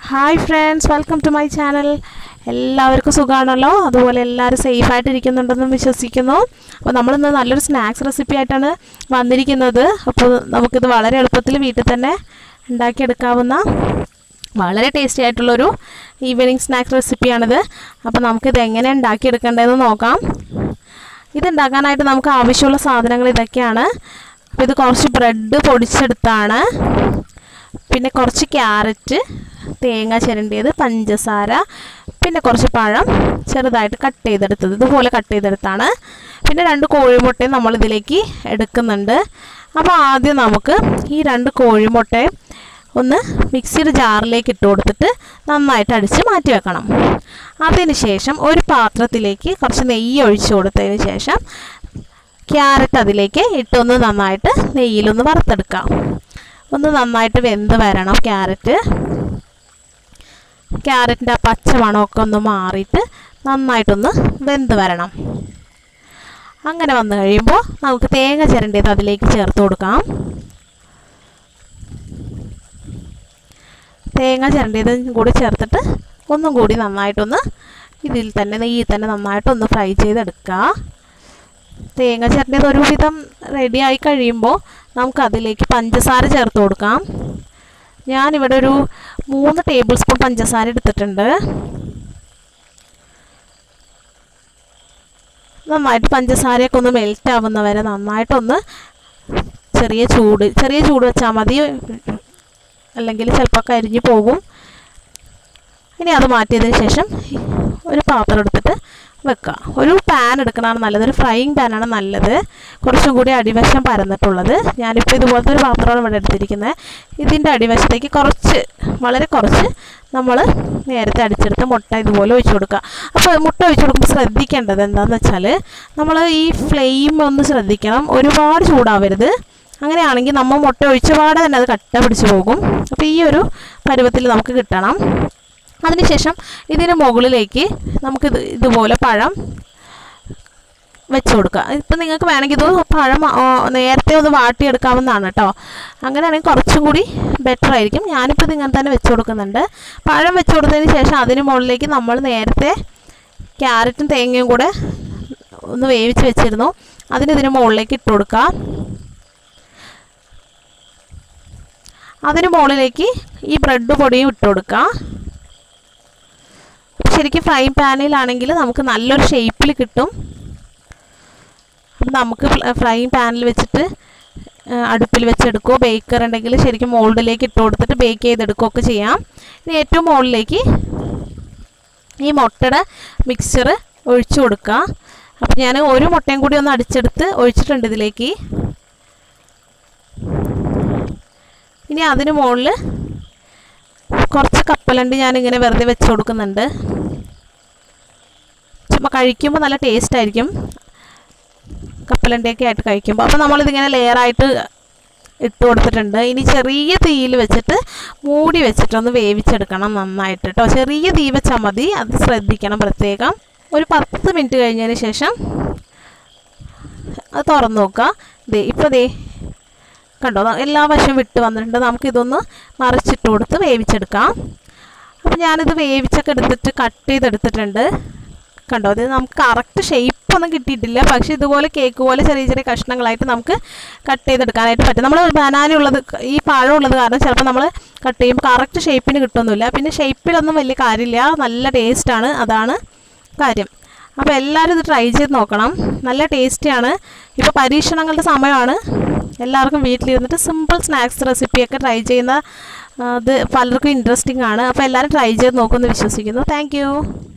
hi friends welcome to my channel എല്ലാവർക്കും സുഖമാണല്ലോ അതുപോലെ എല്ലാവരും സേഫായിട്ട് ഇരിക്കുന്നുണ്ടെന്നും വിശ്വസിക്കുന്നു അപ്പോൾ നമ്മളിന്ന് നല്ലൊരു സ്നാക്സ് റെസിപ്പി ആയിട്ടാണ് വന്നിരിക്കുന്നത് അപ്പോൾ നമുക്കിത് വളരെ എളുപ്പത്തിൽ വീട്ടിൽ തന്നെ ഉണ്ടാക്കിയെടുക്കാവുന്ന വളരെ ടേസ്റ്റി ആയിട്ടുള്ളൊരു ഈവനിങ് സ്നാക്സ് റെസിപ്പിയാണിത് അപ്പോൾ നമുക്കിത് എങ്ങനെ ഉണ്ടാക്കിയെടുക്കേണ്ടതെന്ന് നോക്കാം ഇതുണ്ടാക്കാനായിട്ട് നമുക്ക് ആവശ്യമുള്ള സാധനങ്ങൾ ഇതൊക്കെയാണ് അപ്പോൾ ഇത് കുറച്ച് ബ്രെഡ് പൊടിച്ചെടുത്താണ് പിന്നെ കുറച്ച് ക്യാരറ്റ് തേങ്ങ ചിരണ്ടിയത് പഞ്ചസാര പിന്നെ കുറച്ച് പഴം ചെറുതായിട്ട് കട്ട് ചെയ്തെടുത്തത് ഇതുപോലെ കട്ട് ചെയ്തെടുത്താണ് പിന്നെ രണ്ട് കോഴിമുട്ടയും നമ്മൾ ഇതിലേക്ക് എടുക്കുന്നുണ്ട് അപ്പോൾ ആദ്യം നമുക്ക് ഈ രണ്ട് കോഴിമുട്ടയും ഒന്ന് മിക്സിയുടെ ജാറിലേക്ക് ഇട്ട് കൊടുത്തിട്ട് നന്നായിട്ട് അടിച്ച് മാറ്റി വെക്കണം അതിന് ശേഷം ഒരു പാത്രത്തിലേക്ക് കുറച്ച് നെയ്യ് ഒഴിച്ചു കൊടുത്തതിന് ശേഷം ക്യാരറ്റ് അതിലേക്ക് ഇട്ടൊന്ന് നന്നായിട്ട് നെയ്യിലൊന്ന് വറുത്തെടുക്കാം ഒന്ന് നന്നായിട്ട് വെന്ത് വരണം ക്യാരറ്റ് ക്യാരറ്റിൻ്റെ ആ പച്ച മണമൊക്കെ ഒന്ന് മാറിയിട്ട് നന്നായിട്ടൊന്ന് വെന്ത് വരണം അങ്ങനെ വന്നു കഴിയുമ്പോൾ നമുക്ക് തേങ്ങ ചിരണ്ടിയത് അതിലേക്ക് ചേർത്ത് കൊടുക്കാം തേങ്ങ ചിരണ്ടിയത് കൂടി ചേർത്തിട്ട് ഒന്നും കൂടി നന്നായിട്ടൊന്ന് ഇതിൽ തന്നെ നെയ്യിൽ തന്നെ നന്നായിട്ടൊന്ന് ഫ്രൈ ചെയ്തെടുക്കുക തേങ്ങ ചിരണ്ടിയത് ഒരുവിധം റെഡിയായി കഴിയുമ്പോൾ നമുക്ക് അതിലേക്ക് പഞ്ചസാര ചേർത്ത് കൊടുക്കാം ഞാനിവിടെ ഒരു മൂന്ന് ടേബിൾ സ്പൂൺ പഞ്ചസാര എടുത്തിട്ടുണ്ട് നന്നായിട്ട് പഞ്ചസാരയൊക്കെ ഒന്ന് മെൽറ്റ് ആവുന്ന വരെ നന്നായിട്ടൊന്ന് ചെറിയ ചൂട് ചെറിയ ചൂട് വെച്ചാൽ മതി അല്ലെങ്കിൽ ചിലപ്പോൾ കരിഞ്ഞു പോകും ഇനി അത് മാറ്റിയതിന് ശേഷം ഒരു പാത്രം എടുത്തിട്ട് വെക്കുക ഒരു പാൻ എടുക്കണതാണ് നല്ലത് ഒരു ഫ്രൈയിങ് പാനാണ് നല്ലത് കുറച്ചും കൂടി അടിവശം പരന്നിട്ടുള്ളത് ഞാനിപ്പോൾ ഇതുപോലത്തെ ഒരു പാത്രമാണ് ഇവിടെ എടുത്തിരിക്കുന്നത് ഇതിൻ്റെ അടിവശത്തേക്ക് കുറച്ച് വളരെ കുറച്ച് നമ്മൾ നേരത്തെ അടിച്ചെടുത്ത് മുട്ട ഇതുപോലെ ഒഴിച്ചു കൊടുക്കുക അപ്പോൾ മുട്ട ഒഴിച്ചു കൊടുക്കുമ്പോൾ ശ്രദ്ധിക്കേണ്ടത് എന്താണെന്ന് വെച്ചാൽ നമ്മൾ ഈ ഫ്ലെയിം ഒന്ന് ശ്രദ്ധിക്കണം ഒരുപാട് ചൂടാവരുത് അങ്ങനെയാണെങ്കിൽ നമ്മൾ മുട്ട ഒഴിച്ചപാടെ തന്നെ അത് കട്ട പിടിച്ചു പോകും അപ്പോൾ ഈ ഒരു പരുവത്തിൽ നമുക്ക് കിട്ടണം അതിനുശേഷം ഇതിന് മുകളിലേക്ക് നമുക്കിത് ഇതുപോലെ പഴം വെച്ച് കൊടുക്കുക ഇപ്പം നിങ്ങൾക്ക് വേണമെങ്കിൽ ഇത് പഴം നേരത്തെ ഒന്ന് വാട്ടിയെടുക്കാവുന്നതാണ് കേട്ടോ അങ്ങനെയാണെങ്കിൽ കുറച്ചും കൂടി ബെറ്റർ ആയിരിക്കും ഞാനിപ്പോൾ ഇത് ഇങ്ങനെ തന്നെ വെച്ച് കൊടുക്കുന്നുണ്ട് പഴം വെച്ച് കൊടുത്തതിന് ശേഷം അതിന് മുകളിലേക്ക് നമ്മൾ നേരത്തെ ക്യാരറ്റും തേങ്ങയും കൂടെ ഒന്ന് വേവിച്ച് വെച്ചിരുന്നു അതിന് ഇതിന് മുകളിലേക്ക് ഇട്ട് കൊടുക്കുക അതിന് മുകളിലേക്ക് ഈ ബ്രെഡ് പൊടിയും ഇട്ട് കൊടുക്കുക ശരിക്കും ഫ്രൈ പാനിലാണെങ്കിൽ നമുക്ക് നല്ലൊരു ഷേപ്പിൽ കിട്ടും അപ്പം നമുക്ക് ഫ്രൈ പാനിൽ വെച്ചിട്ട് അടുപ്പിൽ വെച്ചെടുക്കുകയോ ബേക്കർ ഉണ്ടെങ്കിൽ ശരിക്കും മോൾഡിലേക്ക് ഇട്ട് കൊടുത്തിട്ട് ബേക്ക് ചെയ്തെടുക്കുകയൊക്കെ ചെയ്യാം ഇനി ഏറ്റവും മുകളിലേക്ക് ഈ മുട്ടയുടെ മിക്സ്ചർ ഒഴിച്ചു കൊടുക്കുക അപ്പം ഞാൻ ഒരു മുട്ടയും കൂടി ഒന്ന് അടിച്ചെടുത്ത് ഒഴിച്ചിട്ടുണ്ട് ഇതിലേക്ക് ഇനി അതിന് മുകളിൽ കുറച്ച് കപ്പലണ്ടി ഞാനിങ്ങനെ വെറുതെ വെച്ച് കൊടുക്കുന്നുണ്ട് ചുമ്മാ കഴിക്കുമ്പോൾ നല്ല ടേസ്റ്റ് ആയിരിക്കും കപ്പലണ്ടിയൊക്കെ ആയിട്ട് കഴിക്കുമ്പോൾ അപ്പോൾ നമ്മളിതിങ്ങനെ ലെയറായിട്ട് ഇട്ട് കൊടുത്തിട്ടുണ്ട് ഇനി ചെറിയ തീയിൽ വെച്ചിട്ട് മൂടി വെച്ചിട്ടൊന്ന് വേവിച്ചെടുക്കണം നന്നായിട്ട് കേട്ടോ ചെറിയ തീ വെച്ചാൽ മതി അത് ശ്രദ്ധിക്കണം പ്രത്യേകം ഒരു പത്ത് മിനിറ്റ് കഴിഞ്ഞതിന് ശേഷം അത് തുറന്നു നോക്കുക ദേ ഇപ്പോൾ ദേ കണ്ടോ എല്ലാ വശം വിട്ട് വന്നിട്ടുണ്ട് നമുക്കിതൊന്ന് മറിച്ചിട്ട് കൊടുത്ത് വേവിച്ചെടുക്കാം അപ്പം ഞാനിത് വേവിച്ചൊക്കെ എടുത്തിട്ട് കട്ട് ചെയ്തെടുത്തിട്ടുണ്ട് കണ്ടോ അത് നമുക്ക് കറക്റ്റ് ഷേപ്പ് ഒന്നും കിട്ടിയിട്ടില്ല പക്ഷേ ഇതുപോലെ കേക്ക് പോലെ ചെറിയ ചെറിയ കഷ്ണങ്ങളായിട്ട് നമുക്ക് കട്ട് ചെയ്തെടുക്കാനായിട്ട് പറ്റും നമ്മൾ ബനാന ഉള്ളത് ഈ പഴം ഉള്ളത് കാരണം ചിലപ്പോൾ നമ്മൾ കട്ട് ചെയ്യുമ്പോൾ കറക്റ്റ് ഷേപ്പിന് കിട്ടുമൊന്നുമില്ല പിന്നെ ഷേപ്പിലൊന്നും വലിയ കാര്യമില്ല നല്ല ടേസ്റ്റാണ് അതാണ് കാര്യം അപ്പോൾ എല്ലാവരും ഇത് ട്രൈ ചെയ്ത് നോക്കണം നല്ല ടേസ്റ്റിയാണ് ഇപ്പോൾ പരീക്ഷണങ്ങളുടെ സമയമാണ് എല്ലാവർക്കും വീട്ടിലിരുന്നിട്ട് സിമ്പിൾ സ്നാക്സ് റെസിപ്പിയൊക്കെ ട്രൈ ചെയ്യുന്ന അത് പലർക്കും ഇൻട്രസ്റ്റിംഗ് ആണ് അപ്പോൾ എല്ലാവരും ട്രൈ ചെയ്ത് നോക്കുമെന്ന് വിശ്വസിക്കുന്നു താങ്ക്